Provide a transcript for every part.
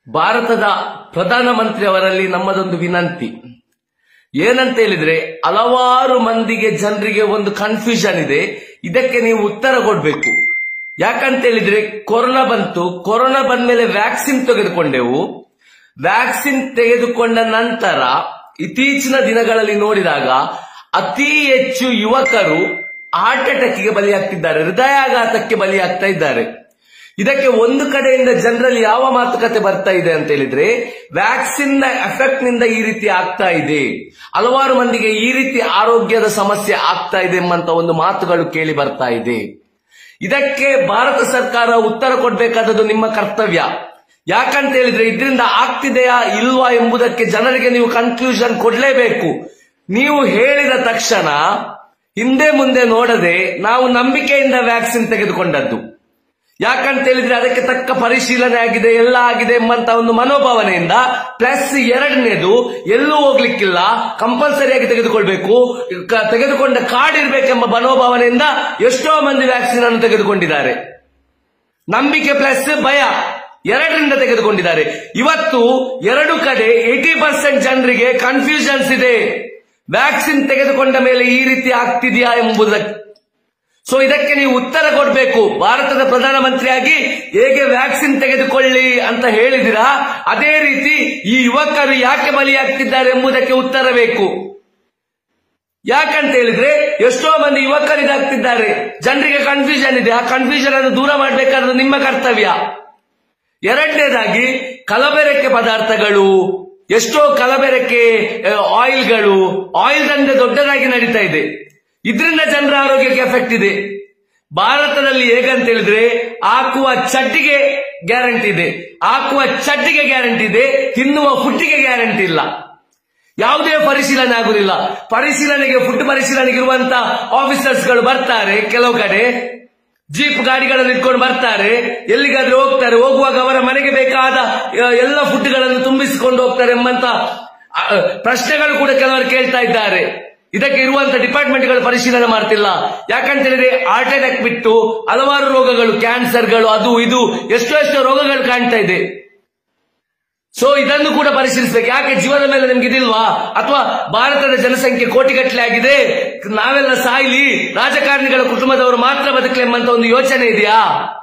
ಭಾರತದ ಪ್ರಧಾನಮಂತ್ರಿ ಅವರಲ್ಲಿ ನಮ್ಮದೊಂದು ವಿನಂತಿ ಏನಂತ ಹೇಳಿದ್ರೆ ಹಲವಾರು ಮಂದಿಗೆ ಜನರಿಗೆ ಒಂದು ಕನ್ಫ್ಯೂಷನ್ ಇದೆ ಇದಕ್ಕೆ ನೀವು ಉತ್ತರ ಕೊಡ್ಬೇಕು ಯಾಕಂತ ಹೇಳಿದ್ರೆ ಕೊರೋನಾ ಬಂತು ಕೊರೋನಾ ಬಂದ್ಮೇಲೆ ವ್ಯಾಕ್ಸಿನ್ ತೆಗೆದುಕೊಂಡೆವು ವ್ಯಾಕ್ಸಿನ್ ತೆಗೆದುಕೊಂಡ ನಂತರ ಇತ್ತೀಚಿನ ದಿನಗಳಲ್ಲಿ ನೋಡಿದಾಗ ಅತಿ ಹೆಚ್ಚು ಯುವಕರು ಹಾರ್ಟ್ ಅಟ್ಯಾಕ್ಗೆ ಬಲಿಯಾಗ್ತಿದ್ದಾರೆ ಹೃದಯಾಘಾತಕ್ಕೆ ಬಲಿಯಾಗ್ತಾ ಇದ್ದಾರೆ ಇದಕ್ಕೆ ಒಂದು ಕಡೆಯಿಂದ ಜನರಲ್ಲಿ ಯಾವ ಮಾತುಕತೆ ಬರ್ತಾ ಇದೆ ಅಂತ ಹೇಳಿದ್ರೆ ವ್ಯಾಕ್ಸಿನ್ ನ ಎಫೆಕ್ಟ್ ನಿಂದ ಈ ರೀತಿ ಆಗ್ತಾ ಇದೆ ಹಲವಾರು ಮಂದಿಗೆ ಈ ರೀತಿ ಆರೋಗ್ಯದ ಸಮಸ್ಯೆ ಆಗ್ತಾ ಇದೆ ಎಂಬಂತ ಒಂದು ಮಾತುಗಳು ಕೇಳಿ ಬರ್ತಾ ಇದೆ ಇದಕ್ಕೆ ಭಾರತ ಸರ್ಕಾರ ಉತ್ತರ ಕೊಡಬೇಕಾದದ್ದು ನಿಮ್ಮ ಕರ್ತವ್ಯ ಯಾಕಂತ ಹೇಳಿದ್ರೆ ಇದರಿಂದ ಆಗ್ತಿದೆಯಾ ಇಲ್ವಾ ಎಂಬುದಕ್ಕೆ ಜನರಿಗೆ ನೀವು ಕನ್ಕ್ಲೂಷನ್ ಕೊಡ್ಲೇಬೇಕು ನೀವು ಹೇಳಿದ ತಕ್ಷಣ ಹಿಂದೆ ಮುಂದೆ ನೋಡದೆ ನಾವು ನಂಬಿಕೆಯಿಂದ ವ್ಯಾಕ್ಸಿನ್ ತೆಗೆದುಕೊಂಡದ್ದು ಯಾಕಂತ ಹೇಳಿದ್ರೆ ಅದಕ್ಕೆ ತಕ್ಕ ಪರಿಶೀಲನೆ ಆಗಿದೆ ಎಲ್ಲ ಆಗಿದೆ ಎಂಬಂತ ಒಂದು ಮನೋಭಾವನೆಯಿಂದ ಪ್ಲಸ್ ಎರಡನೇದು ಎಲ್ಲೂ ಹೋಗ್ಲಿಕ್ಕಿಲ್ಲ ಕಂಪಲ್ಸರಿಯಾಗಿ ತೆಗೆದುಕೊಳ್ಬೇಕು ಕ- ತೆಗೆದುಕೊಂಡ ಕಾರ್ಡ್ ಇರಬೇಕೆಂಬ ಮನೋಭಾವನೆಯಿಂದ ಎಷ್ಟೋ ಮಂದಿ ವ್ಯಾಕ್ಸಿನ್ ಅನ್ನು ತೆಗೆದುಕೊಂಡಿದ್ದಾರೆ ನಂಬಿಕೆ ಪ್ಲಸ್ ಭಯ ಎರಡರಿಂದ ತೆಗೆದುಕೊಂಡಿದ್ದಾರೆ ಇವತ್ತು ಎರಡು ಕಡೆ ಏಟಿ ಪರ್ಸೆಂಟ್ ಜನರಿಗೆ ಕನ್ಫ್ಯೂಷನ್ಸ್ ಇದೆ ವ್ಯಾಕ್ಸಿನ್ ತೆಗೆದುಕೊಂಡ ಮೇಲೆ ಈ ರೀತಿ ಆಗ್ತಿದೆಯಾ ಎಂಬುದಕ್ಕೆ ಸೊ ಇದಕ್ಕೆ ನೀವು ಉತ್ತರ ಕೊಡಬೇಕು ಭಾರತದ ಪ್ರಧಾನಮಂತ್ರಿಯಾಗಿ ಹೇಗೆ ವ್ಯಾಕ್ಸಿನ್ ತೆಗೆದುಕೊಳ್ಳಿ ಅಂತ ಹೇಳಿದಿರಾ ಅದೇ ರೀತಿ ಈ ಯುವಕರು ಯಾಕೆ ಬಲಿಯಾಗ್ತಿದ್ದಾರೆ ಎಂಬುದಕ್ಕೆ ಉತ್ತರ ಬೇಕು ಯಾಕಂತ ಹೇಳಿದ್ರೆ ಎಷ್ಟೋ ಮಂದಿ ಯುವಕರು ಇದಾಗ್ತಿದ್ದಾರೆ ಜನರಿಗೆ ಕನ್ಫ್ಯೂಷನ್ ಇದೆ ಆ ಕನ್ಫ್ಯೂಷನ್ ಅನ್ನು ದೂರ ಮಾಡಬೇಕಾದ್ರೆ ನಿಮ್ಮ ಕರ್ತವ್ಯ ಎರಡನೇದಾಗಿ ಕಲಬೆರಕೆ ಪದಾರ್ಥಗಳು ಎಷ್ಟೋ ಕಲಬೆರಕೆ ಆ, ಆಯಿಲ್ಗಳು ಆಯಿಲ್ ದಂಧೆ ದೊಡ್ಡದಾಗಿ ನಡೀತಾ ಇದೆ ಇದರಿಂದ ಜನರ ಆರೋಗ್ಯಕ್ಕೆ ಎಫೆಕ್ಟ್ ಇದೆ ಭಾರತದಲ್ಲಿ ಹೇಗಂತ ಹೇಳಿದ್ರೆ ಹಾಕುವ ಚಡ್ಡಿಗೆ ಗ್ಯಾರಂಟಿ ಇದೆ ಹಾಕುವ ಚಡ್ಡಿಗೆ ಗ್ಯಾರಂಟಿ ಇದೆ ತಿನ್ನುವ ಫುಡ್ಡಿಗೆ ಗ್ಯಾರಂಟಿ ಇಲ್ಲ ಯಾವುದೇ ಪರಿಶೀಲನೆ ಆಗುದಿಲ್ಲ ಪರಿಶೀಲನೆಗೆ ಫುಡ್ ಪರಿಶೀಲನೆಗೆ ಇರುವಂತ ಆಫೀಸರ್ಸ್ ಗಳು ಬರ್ತಾರೆ ಕೆಲವು ಕಡೆ ಜೀಪ್ ಗಾಡಿಗಳನ್ನು ಇಟ್ಕೊಂಡು ಬರ್ತಾರೆ ಎಲ್ಲಿಗಾದ್ರೂ ಹೋಗ್ತಾರೆ ಹೋಗುವಾಗ ಅವರ ಮನೆಗೆ ಬೇಕಾದ ಆ, ಎಲ್ಲ ಫುಡ್ಗಳನ್ನು ತುಂಬಿಸಿಕೊಂಡು ಹೋಗ್ತಾರೆ ಎಂಬಂತ ಆ, ಆ, ಪ್ರಶ್ನೆಗಳು ಕೂಡ ಕೆಲವರು ಕೇಳ್ತಾ ಇದ್ದಾರೆ ಇದಕ್ಕೆ ಇರುವಂತ ಡಿಪಾರ್ಟ್ಮೆಂಟ್ಗಳು ಪರಿಶೀಲನೆ ಮಾಡ್ತಿಲ್ಲ ಯಾಕಂತ ಹೇಳಿದ್ರೆ ಹಾರ್ಟ್ ಅಟ್ಯಾಕ್ ಬಿಟ್ಟು ಹಲವಾರು ರೋಗಗಳು ಕ್ಯಾನ್ಸರ್ಗಳು ಅದು ಇದು ಎಷ್ಟೋ ಎಷ್ಟೋ ರೋಗಗಳು ಕಾಣ್ತಾ ಇದೆ ಸೊ ಇದನ್ನು ಕೂಡ ಪರಿಶೀಲಿಸಬೇಕು ಯಾಕೆ ಜೀವದ ಮೇಲೆ ನಿಮ್ಗೆ ಇದಿಲ್ವಾ ಅಥವಾ ಭಾರತದ ಜನಸಂಖ್ಯೆ ಕೋಟಿಗಟ್ಟಲೆ ಆಗಿದೆ ನಾವೆಲ್ಲ ಸಾಯ್ಲಿ ರಾಜಕಾರಣಿಗಳ ಕುಟುಂಬದವರು ಮಾತ್ರ ಬದುಕಲಿ ಎಂಬಂತ ಒಂದು ಯೋಚನೆ ಇದೆಯಾ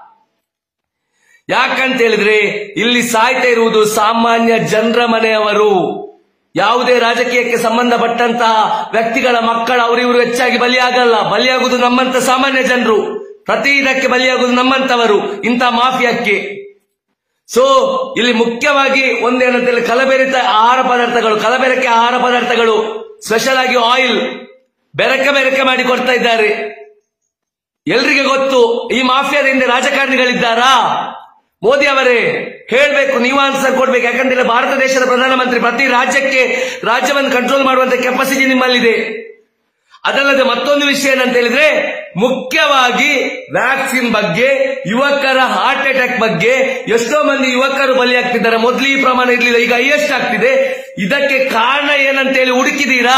ಯಾಕಂತ ಹೇಳಿದ್ರೆ ಇಲ್ಲಿ ಸಾಯ್ತಾ ಇರುವುದು ಸಾಮಾನ್ಯ ಜನರ ಮನೆಯವರು ಯಾವುದೇ ರಾಜಕೀಯಕ್ಕೆ ಸಂಬಂಧಪಟ್ಟಂತಹ ವ್ಯಕ್ತಿಗಳ ಮಕ್ಕಳ ಅವರಿವರು ಹೆಚ್ಚಾಗಿ ಬಲಿಯಾಗಲ್ಲ ಬಲಿಯಾಗುವುದು ನಮ್ಮಂತ ಸಾಮಾನ್ಯ ಜನರು ಪ್ರತಿ ಇದಕ್ಕೆ ಬಲಿಯಾಗುವುದು ನಮ್ಮಂತವರು ಇಂಥ ಮಾಫಿಯಾಕ್ಕೆ ಸೊ ಇಲ್ಲಿ ಮುಖ್ಯವಾಗಿ ಒಂದೇನಂತ ಹೇಳಿ ಕಲಬೆರೆತ ಆಹಾರ ಪದಾರ್ಥಗಳು ಕಲಬೆರಕೆ ಆಹಾರ ಪದಾರ್ಥಗಳು ಸ್ಪೆಷಲ್ ಆಗಿ ಆಯಿಲ್ ಬೆರಕೆ ಬೆರಕೆ ಮಾಡಿ ಕೊಡ್ತಾ ಇದ್ದಾರೆ ಎಲ್ರಿಗೆ ಗೊತ್ತು ಈ ಮಾಫಿಯಾದ ಹಿಂದೆ ರಾಜಕಾರಣಿಗಳಿದ್ದಾರಾ ಮೋದಿ ಅವರೇ ಹೇಳ್ಬೇಕು ನೀವು ಆನ್ಸರ್ ಕೊಡ್ಬೇಕು ಯಾಕಂದ್ರೆ ಭಾರತ ದೇಶದ ಪ್ರಧಾನಮಂತ್ರಿ ಪ್ರತಿ ರಾಜ್ಯಕ್ಕೆ ರಾಜ್ಯವನ್ನು ಕಂಟ್ರೋಲ್ ಮಾಡುವಂತ ಕೆಪಾಸಿಟಿ ನಿಮ್ಮಲ್ಲಿದೆ ಅದಲ್ಲದೆ ಮತ್ತೊಂದು ವಿಷಯ ಏನಂತ ಹೇಳಿದ್ರೆ ಮುಖ್ಯವಾಗಿ ವ್ಯಾಕ್ಸಿನ್ ಬಗ್ಗೆ ಯುವಕರ ಹಾರ್ಟ್ ಅಟ್ಯಾಕ್ ಬಗ್ಗೆ ಎಷ್ಟೋ ಮಂದಿ ಯುವಕರು ಬಲಿಯಾಗ್ತಿದ್ದಾರೆ ಮೊದಲು ಈ ಪ್ರಮಾಣ ಇರಲಿಲ್ಲ ಈಗ ಹೈಯೆಸ್ಟ್ ಆಗ್ತಿದೆ ಇದಕ್ಕೆ ಕಾರಣ ಏನಂತ ಹೇಳಿ ಹುಡುಕಿದೀರಾ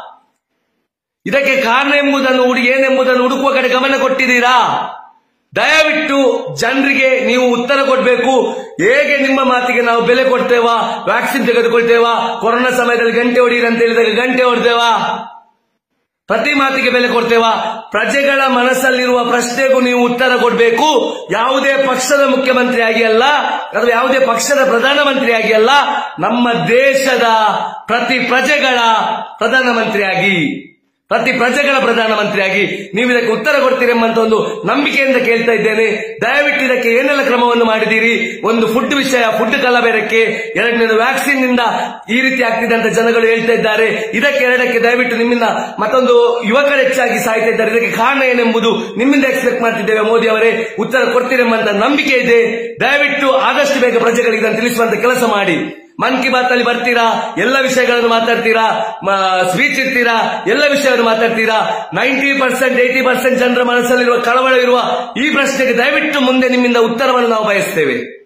ಇದಕ್ಕೆ ಕಾರಣ ಎಂಬುದನ್ನು ಹುಡುಗಿ ಏನೆಂಬುದನ್ನು ಹುಡುಕುವ ಕಡೆ ಗಮನ ಕೊಟ್ಟಿದ್ದೀರಾ ದಯವಿಟ್ಟು ಜನರಿಗೆ ನೀವು ಉತ್ತರ ಕೊಡಬೇಕು ಹೇಗೆ ನಿಮ್ಮ ಮಾತಿಗೆ ನಾವು ಬೆಲೆ ಕೊಡ್ತೇವಾ ವ್ಯಾಕ್ಸಿನ್ ತೆಗೆದುಕೊಳ್ತೇವಾ ಕೊರೋನಾ ಸಮಯದಲ್ಲಿ ಗಂಟೆ ಹೊಡೀರಿ ಅಂತ ಹೇಳಿದಾಗ ಗಂಟೆ ಹೊಡೆದೇವಾ ಪ್ರತಿ ಮಾತಿಗೆ ಬೆಲೆ ಕೊಡ್ತೇವಾ ಪ್ರಜೆಗಳ ಮನಸ್ಸಲ್ಲಿರುವ ಪ್ರಶ್ನೆಗೂ ನೀವು ಉತ್ತರ ಕೊಡಬೇಕು ಯಾವುದೇ ಪಕ್ಷದ ಮುಖ್ಯಮಂತ್ರಿ ಆಗಿ ಅಲ್ಲ ಅಥವಾ ಯಾವುದೇ ಪಕ್ಷದ ಪ್ರಧಾನಮಂತ್ರಿ ಅಲ್ಲ ನಮ್ಮ ದೇಶದ ಪ್ರತಿ ಪ್ರಜೆಗಳ ಪ್ರಧಾನಮಂತ್ರಿಯಾಗಿ ಪ್ರತಿ ಪ್ರಜೆಗಳ ಪ್ರಧಾನಮಂತ್ರಿಯಾಗಿ ನೀವು ಇದಕ್ಕೆ ಉತ್ತರ ಕೊಡ್ತೀರಿ ಎಂಬಂತ ಒಂದು ನಂಬಿಕೆಯಿಂದ ಕೇಳ್ತಾ ಇದ್ದೇನೆ ದಯವಿಟ್ಟು ಇದಕ್ಕೆ ಏನೆಲ್ಲ ಕ್ರಮವನ್ನು ಮಾಡಿದ್ದೀರಿ ಒಂದು ಫುಡ್ ವಿಷಯ ಫುಡ್ ಕಲಬೆರಕೆ ಎರಡನೇದು ವ್ಯಾಕ್ಸಿನ್ ನಿಂದ ಈ ರೀತಿ ಆಗ್ತಿದೆ ಅಂತ ಜನಗಳು ಹೇಳ್ತಾ ಇದ್ದಾರೆ ಇದಕ್ಕೆ ಎರಡಕ್ಕೆ ದಯವಿಟ್ಟು ನಿಮ್ಮಿಂದ ಮತ್ತೊಂದು ಯುವಕರು ಹೆಚ್ಚಾಗಿ ಸಾಯ್ತಾ ಇದ್ದಾರೆ ಇದಕ್ಕೆ ಕಾರಣ ಏನೆಂಬುದು ನಿಮ್ಮಿಂದ ಎಕ್ಸ್ಪೆಕ್ಟ್ ಮಾಡ್ತಿದ್ದೇವೆ ಮೋದಿ ಅವರೇ ಉತ್ತರ ಕೊಡ್ತೀರೆಂಬಂತ ನಂಬಿಕೆ ಇದೆ ದಯವಿಟ್ಟು ಆದಷ್ಟು ಬೇಗ ಪ್ರಜೆಗಳಿಗೆ ಇದನ್ನು ತಿಳಿಸುವಂತ ಕೆಲಸ ಮಾಡಿ ಮನ್ ಕಿ ಬಾತ್ ಅಲ್ಲಿ ಬರ್ತೀರಾ ಎಲ್ಲ ವಿಷಯಗಳನ್ನು ಮಾತಾಡ್ತೀರಾ ಸ್ಪೀಚ್ ಇರ್ತೀರಾ ಎಲ್ಲ ವಿಷಯವನ್ನು ಮಾತಾಡ್ತೀರಾ ನೈಂಟಿ ಪರ್ಸೆಂಟ್ ಏಟಿ ಪರ್ಸೆಂಟ್ ಜನರ ಮನಸ್ಸಲ್ಲಿರುವ ಕಳವಳ ಇರುವ ಈ ಪ್ರಶ್ನೆಗೆ ದಯವಿಟ್ಟು ಮುಂದೆ ನಿಮ್ಮಿಂದ ಉತ್ತರವನ್ನು ನಾವು ಬಯಸ್ತೇವೆ